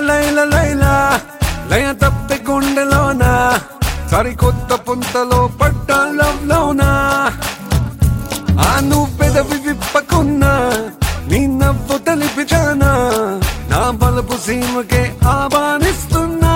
లైల లైల లయ తప్పి గుండెలోన సరికొత్త పుంతలో పడ్డ లవ్ లోనా ఆ నువ్వెదవి విప్పకున్నా నీ నవ్వు తెలిపిచానా నా బలపు సీమకే ఆహ్వానిస్తున్నా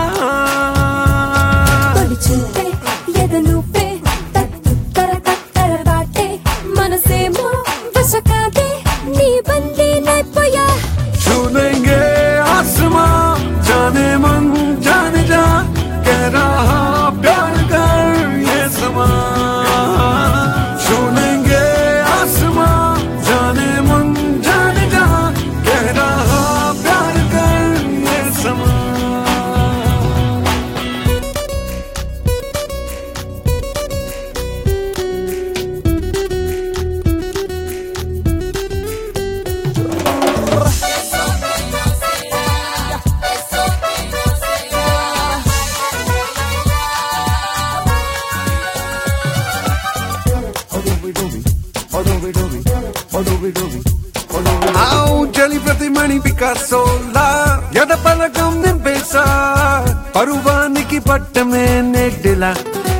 తొలి చూపే ఎదలుపే తత్తు తర తత్తర దాటే మనసేమో వశకాదే నీ బందీ నైపోయా छू लेंगे आसमां जाने मन जाने जा कह रहा प्यार कर ये समा छू लेंगे आसमां जाने मन जाने जा कह रहा प्यार कर ये समा ఆవు జలి ప్రతి మణి పికాసోలా ఎద పలకం నింపేసా పరువానికి పట్టమే నెడ్డిలా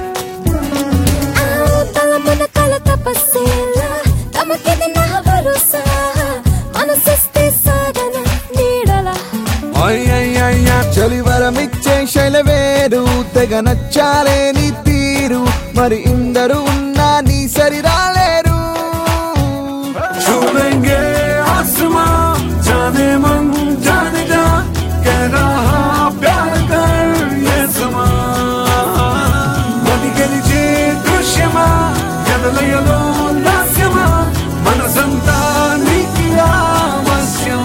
ఆ తలమున కల తపస్సేలా తమకిది నా భరోసా మనసిస్తే సాగన నీడలా అయ్యయ్యయ్యా చలివరమిచ్చే శైలవేరు తెగ నచ్చాలే నీ తీరు మరి ఇందరు ఉన్నా నీ సరి రాలేరు छू लेंगे आसमां जाने मन जाने जा कह रहा प्यार कर ये समा మది గెలిచే దృశ్యమా ఎదలయలో లాస్యమా మనసంతా నీకి ఆవశ్యం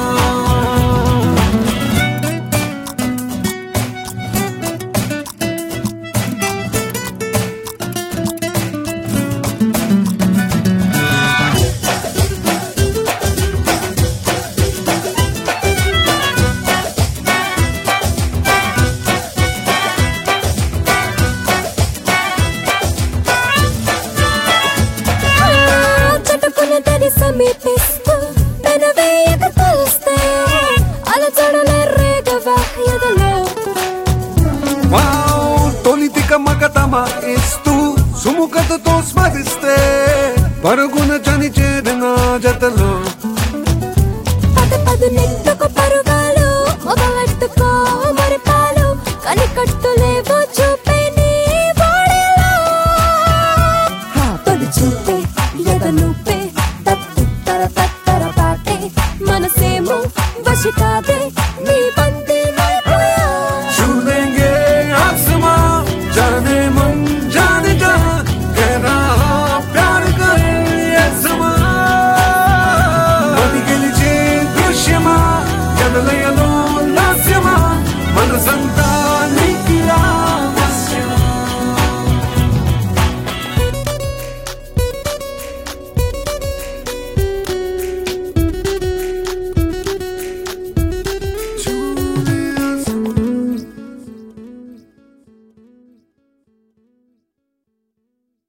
చటుకున తడి సమీపిస్తూ పెనవేయక తలుస్తే అలచడల రేగవా ఎదలో వావ్ తొలితిక మగతమ ఇస్తూ సుముఖతతో స్మరిస్తే పరుగున చని చేరిన జతలో పద పదు నెట్టి